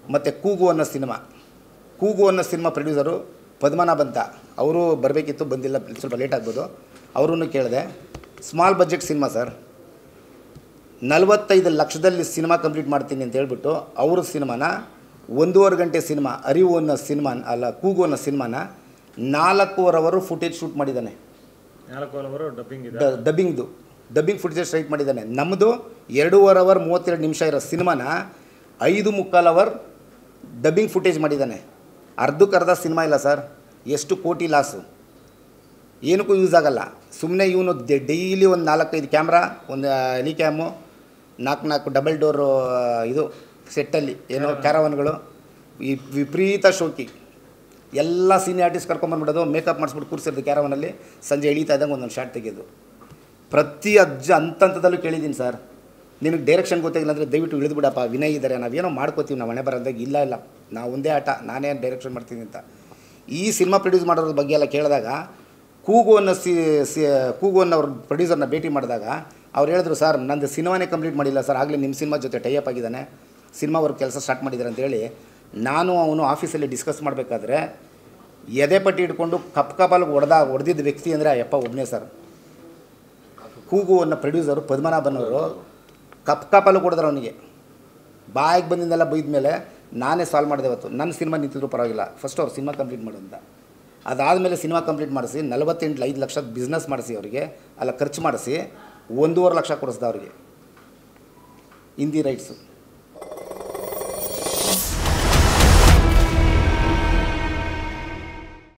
ಮತ್ತು ಕೂಗು ಅನ್ನೋ ಸಿನಿಮಾ ಕೂಗು ಅನ್ನೋ ಸಿನಿಮಾ ಪ್ರೊಡ್ಯೂಸರು ಪದ್ಮನಾಭ ಅಂತ ಅವರು ಬರಬೇಕಿತ್ತು ಬಂದಿಲ್ಲ ಸ್ವಲ್ಪ ಲೇಟ್ ಆಗ್ಬೋದು ಅವರನ್ನು ಕೇಳಿದೆ ಸ್ಮಾಲ್ ಬಜೆಟ್ ಸಿನಿಮಾ ಸರ್ ನಲವತ್ತೈದು ಲಕ್ಷದಲ್ಲಿ ಸಿನಿಮಾ ಕಂಪ್ಲೀಟ್ ಮಾಡ್ತೀನಿ ಅಂತ ಹೇಳ್ಬಿಟ್ಟು ಅವ್ರ ಸಿನಿಮಾನ ಒಂದೂವರೆ ಗಂಟೆ ಸಿನಿಮಾ ಅರಿವು ಅನ್ನೋ ಸಿನಿಮಾ ಅಲ್ಲ ಕೂಗು ಅನ್ನೋ ಸಿನಿಮಾನ ನಾಲ್ಕೂವರೆ ಅವರು ಫುಟೇಜ್ ಶೂಟ್ ಮಾಡಿದ್ದಾನೆ ನಾಲ್ಕು ಅವರು ಡಬ್ಬಿಂಗ್ ಇದೆ ಡ- ಡಬ್ಬಿಂಗ್ದು ಡಬ್ಬಿಂಗ್ ಫುಟೇಜ್ ಸ್ಟ್ರೈಟ್ ಮಾಡಿದ್ದಾನೆ ನಮ್ಮದು ಎರಡೂವರೆ ಅವರ್ ಮೂವತ್ತೆರಡು ನಿಮಿಷ ಇರೋ ಸಿನಿಮಾನ ಐದು ಮುಕ್ಕಾಲು ಅವರ್ ಡಬ್ಬಿಂಗ್ ಫುಟೇಜ್ ಮಾಡಿದ್ದಾನೆ ಅರ್ಧಕ್ಕೆ ಅರ್ಧ ಸಿನಿಮಾ ಇಲ್ಲ ಸರ್ ಎಷ್ಟು ಕೋಟಿ ಲಾಸು ಏನಕ್ಕೂ ಯೂಸ್ ಆಗಲ್ಲ ಸುಮ್ಮನೆ ಇವನು ಡೈಲಿ ಒಂದು ನಾಲ್ಕೈದು ಕ್ಯಾಮ್ರಾ ಒಂದು ಎಲಿ ಕ್ಯಾಮು ನಾಲ್ಕು ನಾಲ್ಕು ಡಬಲ್ ಡೋರು ಇದು ಸೆಟ್ಟಲ್ಲಿ ಏನೋ ಕ್ಯಾರವನ್ಗಳು ಈ ವಿಪರೀತ ಶೋಕಿ ಎಲ್ಲ ಸೀನಿಯರ್ ಆರ್ಟಿಸ್ಟ್ ಕರ್ಕೊಂಬಂದ್ಬಿಡೋದು ಮೇಕಪ್ ಮಾಡಿಸ್ಬಿಟ್ಟು ಕೂರಿಸಿರೋದು ಕ್ಯಾರವನಲ್ಲಿ ಸಂಜೆ ಎಳೀತಾ ಇದ್ದಂಗೆ ಒಂದೊಂದು ಶಾರ್ಟ್ ತೆಗೆಯೋದು ಪ್ರತಿ ಅಜ್ಜ ಹಂತದಲ್ಲೂ ಕೇಳಿದ್ದೀನಿ ಸರ್ ನಿನಗೆ ಡೈರೆಕ್ಷನ್ ಗೊತ್ತಾಗಿಲ್ಲ ಅಂದರೆ ದಯವಿಟ್ಟು ಇಳಿದು ಬಿಡಪ್ಪ ವಿನಯ್ ಇದ್ದಾರೆ ನಾವೇನೋ ಮಾಡ್ಕೋತೀವಿ ನಾವು ಮನೆ ಬರೋದಾಗ ಇಲ್ಲ ಇಲ್ಲ ನಾವು ಒಂದೇ ಆಟ ನಾನೇ ಡೈರೆಕ್ಷನ್ ಮಾಡ್ತೀನಿ ಅಂತ ಈ ಸಿನಿಮಾ ಪ್ರೊಡ್ಯೂಸ್ ಮಾಡೋದ್ರ ಬಗ್ಗೆ ಎಲ್ಲ ಕೇಳಿದಾಗ ಕೂಗು ಅನ್ನೋ ಸಿ ಸಿ ಕೂಗು ಅನ್ನೋ ಅವ್ರ ಪ್ರೊಡ್ಯೂಸರ್ನ ಭೇಟಿ ಮಾಡಿದಾಗ ಅವ್ರು ಹೇಳಿದ್ರು ಸರ್ ನಂದು ಸಿನಿಮಾನೇ ಕಂಪ್ಲೀಟ್ ಮಾಡಿಲ್ಲ ಸರ್ ಆಗಲೇ ನಿಮ್ಮ ಸಿನಿಮಾ ಜೊತೆ ಟೈಅಪ್ ಆಗಿದ್ದಾನೆ ಸಿನಿಮಾ ಅವ್ರ ಕೆಲಸ ಸ್ಟಾರ್ಟ್ ಮಾಡಿದ್ದಾರೆ ಅಂತೇಳಿ ನಾನು ಅವನು ಆಫೀಸಲ್ಲಿ ಡಿಸ್ಕಸ್ ಮಾಡಬೇಕಾದ್ರೆ ಎದೆ ಪಟ್ಟಿ ಇಟ್ಕೊಂಡು ಕಪ್ ಕಪಾಲಿಗೆ ಹೊಡೆದ ಹೊಡೆದಿದ್ದ ವ್ಯಕ್ತಿ ಅಂದರೆ ಅಯ್ಯಪ್ಪ ಒಬ್ಬನೇ ಸರ್ ಕೂಗು ಅನ್ನೋ ಪ್ರೊಡ್ಯೂಸರು ಪದ್ಮನಾಭನವರು ಕಪ್ ಕಪಾಲು ಕೊಡಿದ್ರು ಅವನಿಗೆ ಬಾಯಿಗೆ ಬಂದಿಂದೆಲ್ಲ ಬೈದ ಮೇಲೆ ನಾನೇ ಸಾಲ್ವ್ ಮಾಡಿದೆ ಇವತ್ತು ನನ್ನ ಸಿನಿಮಾ ನಿಂತಿದ್ರು ಪರವಾಗಿಲ್ಲ ಫಸ್ಟ್ ಅವ್ರು ಸಿನಿಮಾ ಕಂಪ್ಲೀಟ್ ಮಾಡು ಅಂತ ಅದಾದಮೇಲೆ ಸಿನಿಮಾ ಕಂಪ್ಲೀಟ್ ಮಾಡಿಸಿ ನಲವತ್ತೆಂಟು ಐದು ಲಕ್ಷ ಬಿಸ್ನೆಸ್ ಮಾಡಿಸಿ ಅವರಿಗೆ ಅಲ್ಲ ಖರ್ಚು ಮಾಡಿಸಿ ಒಂದೂವರೆ ಲಕ್ಷ ಕೊಡಿಸ್ದ ಅವರಿಗೆ ಹಿಂದಿ ರೈಟ್ಸು